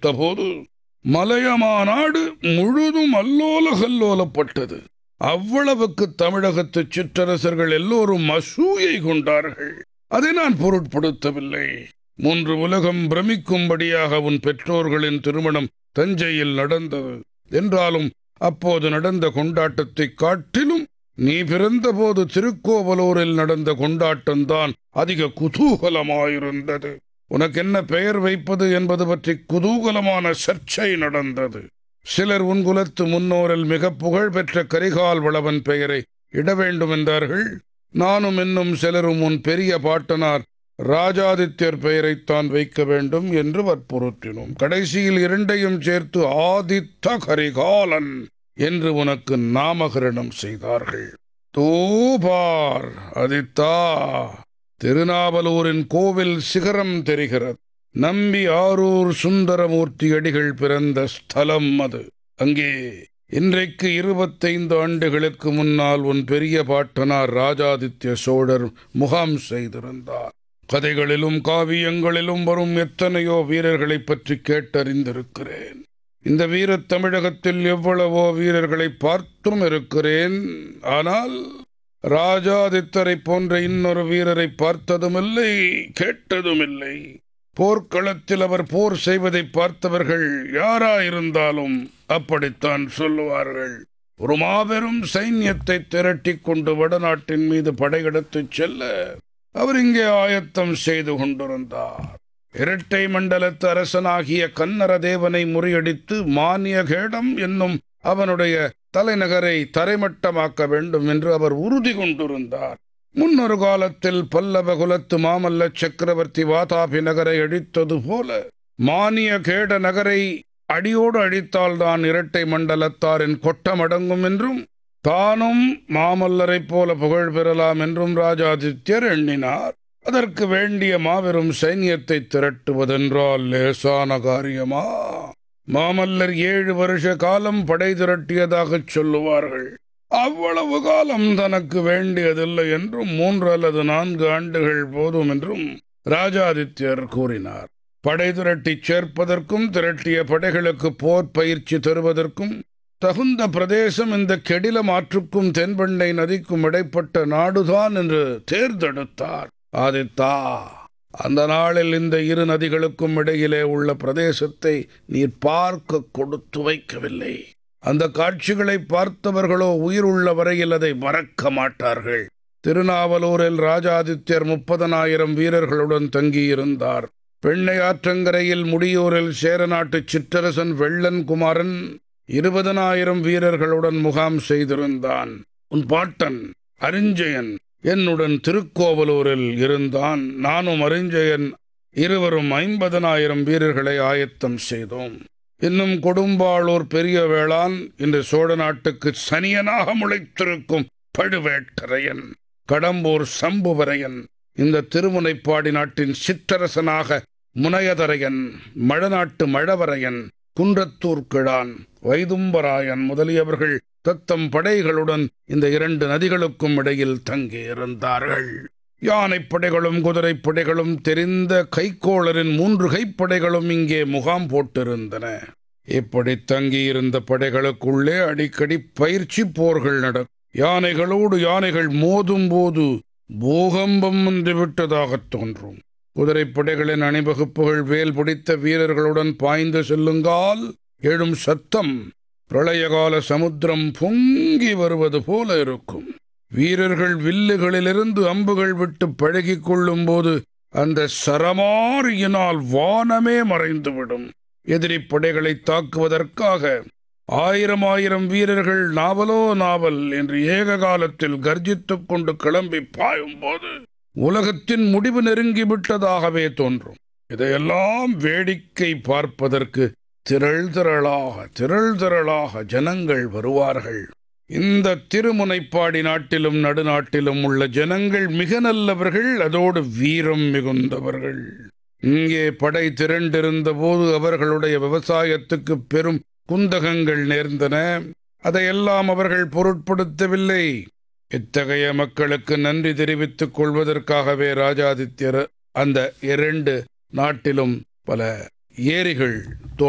போது மலையமா நாடு முழுதும் அல்லோல கல்லோலப்பட்டது அவ்வளவுக்கு தமிழகத்து சிற்றரசர்கள் எல்லோரும் அசூயை கொண்டார்கள் அதை நான் பொருட்படுத்தவில்லை மூன்று உலகம் பிரமிக்கும்படியாக உன் பெற்றோர்களின் திருமணம் தஞ்சையில் நடந்தது என்றாலும் அப்போது நடந்த கொண்டாட்டத்தை காட்டிலும் நீ பிறந்தபோது திருக்கோவலூரில் நடந்த கொண்டாட்டம்தான் அதிக குதூகலமாயிருந்தது உனக்கு என்ன பெயர் வைப்பது என்பது பற்றி குதூகலமான சர்ச்சை நடந்தது சிலர் உன் குலத்து முன்னோரில் மிக புகழ் பெற்ற கரிகால் வளவன் பெயரை இட வேண்டும் என்றார்கள் நானும் இன்னும் சிலரும் உன் பெரிய பாட்டனார் ராஜாதித்யர் பெயரைத்தான் வைக்க வேண்டும் என்று வற்புறுத்தினோம் கடைசியில் இரண்டையும் சேர்த்து ஆதித்த கரிகாலன் என்று உனக்கு நாமகரணம் செய்தார்கள் தூபார் அதித்தா திருநாவலூரின் கோவில் சிகரம் தெரிகிறது நம்பி ஆரூர் சுந்தரமூர்த்தி அடிகள் பிறந்த ஸ்தலம் அது அங்கே இன்றைக்கு இருபத்தைந்து ஆண்டுகளுக்கு முன்னால் உன் பெரிய பாட்டனார் ராஜாதித்ய சோழர் முகாம் செய்திருந்தார் கதைகளிலும் காவியங்களிலும் வரும் எத்தனையோ வீரர்களைப் பற்றி கேட்டறிந்திருக்கிறேன் இந்த வீரத் தமிழகத்தில் எவ்வளவோ வீரர்களை பார்த்தும் இருக்கிறேன் ஆனால் ராஜாதித்தரை போன்ற இன்னொரு வீரரை பார்த்ததுமில்லை கேட்டதுமில்லை போர்க்களத்தில் அவர் போர் செய்வதை பார்த்தவர்கள் யாராயிருந்தாலும் அப்படித்தான் சொல்லுவார்கள் ஒரு மாபெரும் சைன்யத்தை திரட்டிக் கொண்டு வடநாட்டின் மீது படையெடுத்துச் செல்ல அவர் இங்கே ஆயத்தம் செய்து கொண்டிருந்தார் இரட்டை மண்டலத்து அரசனாகிய கன்னர தேவனை முறியடித்து மானியகேடம் என்னும் அவனுடைய தலைநகரை தரைமட்டமாக்க வேண்டும் என்று அவர் உறுதி கொண்டிருந்தார் முன்னொரு காலத்தில் பல்லவ குலத்து மாமல்ல சக்கரவர்த்தி வாதாபி நகரை அழித்தது போல மானிய கேட நகரை அடியோடு அழித்தால்தான் இரட்டை மண்டலத்தாரின் கொட்டம் அடங்கும் என்றும் தானும் மாமல்லரைப் போல புகழ் பெறலாம் என்றும் ராஜாதித்யர் எண்ணினார் அதற்கு வேண்டிய மாபெரும் சைன்யத்தை திரட்டுவதென்றால் லேசான காரியமா மாமல்லர் ஏழு வருஷ காலம் படை திரட்டியதாகச் சொல்லுவார்கள் அவ்வளவு காலம் தனக்கு வேண்டியதில்லை என்றும் மூன்று அல்லது நான்கு ஆண்டுகள் போதும் என்றும் ராஜாதித்யர் கூறினார் படை திரட்டிச் சேர்ப்பதற்கும் திரட்டிய படைகளுக்கு போர் பயிற்சி தருவதற்கும் தகுந்த பிரதேசம் இந்த கெடில மாற்றுக்கும் தென்பெண்ணை நதிக்கும் இடைப்பட்ட நாடுதான் என்று தேர்ந்தெடுத்தார் ஆதித்தா அந்த நாளில் இந்த இரு நதிகளுக்கும் இடையிலே உள்ள பிரதேசத்தை நீர் பார்க்க கொடுத்து வைக்கவில்லை அந்த காட்சிகளை பார்த்தவர்களோ உயிருள்ள வரையில் அதை மறக்க மாட்டார்கள் திருநாவலூரில் ராஜாதித்யர் முப்பதனாயிரம் வீரர்களுடன் தங்கியிருந்தார் பெண்ணை ஆற்றங்கரையில் முடியூரில் சேரநாட்டு சிற்றரசன் வெள்ளன் குமாரன் இருபதனாயிரம் வீரர்களுடன் முகாம் செய்திருந்தான் உன் பாட்டன் அரிஞ்சயன் என்னுடன் திருக்கோவலூரில் இருந்தான் நானும் அரிஞ்சயன் இருவரும் ஐம்பதனாயிரம் வீரர்களை ஆயத்தம் செய்தோம் இன்னும் கொடும்பாளூர் பெரிய வேளான் இன்று சோழ நாட்டுக்கு சனியனாக முளைத்திருக்கும் பழுவேட்டரையன் கடம்பூர் சம்புவரையன் இந்த திருமுனைப்பாடி நாட்டின் சிற்றரசனாக முனையதரையன் மழநாட்டு மழவரையன் குன்றத்தூர் கிழான் வைதும்பராயன் முதலியவர்கள் தத்தம் படைகளுடன் இந்த இரண்டு நதிகளுக்கும் இடையில் தங்கியிருந்தார்கள் யானைப்படைகளும் குதிரைப்படைகளும் தெரிந்த கைக்கோளரின் மூன்று கைப்படைகளும் இங்கே முகாம் போட்டிருந்தன இப்படி தங்கியிருந்த படைகளுக்குள்ளே அடிக்கடி பயிற்சி போர்கள் நடக்கும் யானைகளோடு யானைகள் மோதும் போது பூகம்பம் வந்து விட்டதாகத் தோன்றும் குதிரைப்படைகளின் அணிவகுப்புகள் வேல் பிடித்த வீரர்களுடன் பாய்ந்து செல்லுங்கால் எழும் சத்தம் பிரளயகால சமுத்திரம் பொங்கி வருவது போல இருக்கும் வீரர்கள் வில்லுகளிலிருந்து அம்புகள் விட்டு பழகிக் கொள்ளும் போது அந்த சரமாரியினால் வானமே மறைந்துவிடும் எதிரி படைகளை தாக்குவதற்காக ஆயிரம் ஆயிரம் வீரர்கள் நாவலோ நாவல் என்று ஏக காலத்தில் கர்ஜித்துக் கொண்டு கிளம்பி பாயும் போது உலகத்தின் முடிவு நெருங்கிவிட்டதாகவே தோன்றும் இதையெல்லாம் வேடிக்கை பார்ப்பதற்கு திரள் திரளாக திரள் திரளாக ஜனங்கள் வருவார்கள் இந்த திருமுனைப்பாடி நாட்டிலும் நடுநாட்டிலும் உள்ள ஜனங்கள் மிக நல்லவர்கள் அதோடு வீரம் மிகுந்தவர்கள் இங்கே படை திரண்டிருந்த போது அவர்களுடைய விவசாயத்துக்கு பெரும் குந்தகங்கள் நேர்ந்தன அதையெல்லாம் அவர்கள் பொருட்படுத்தவில்லை இத்தகைய மக்களுக்கு நன்றி தெரிவித்துக் கொள்வதற்காகவே ராஜாதித்யர் அந்த இரண்டு நாட்டிலும் பல ஏரிகள்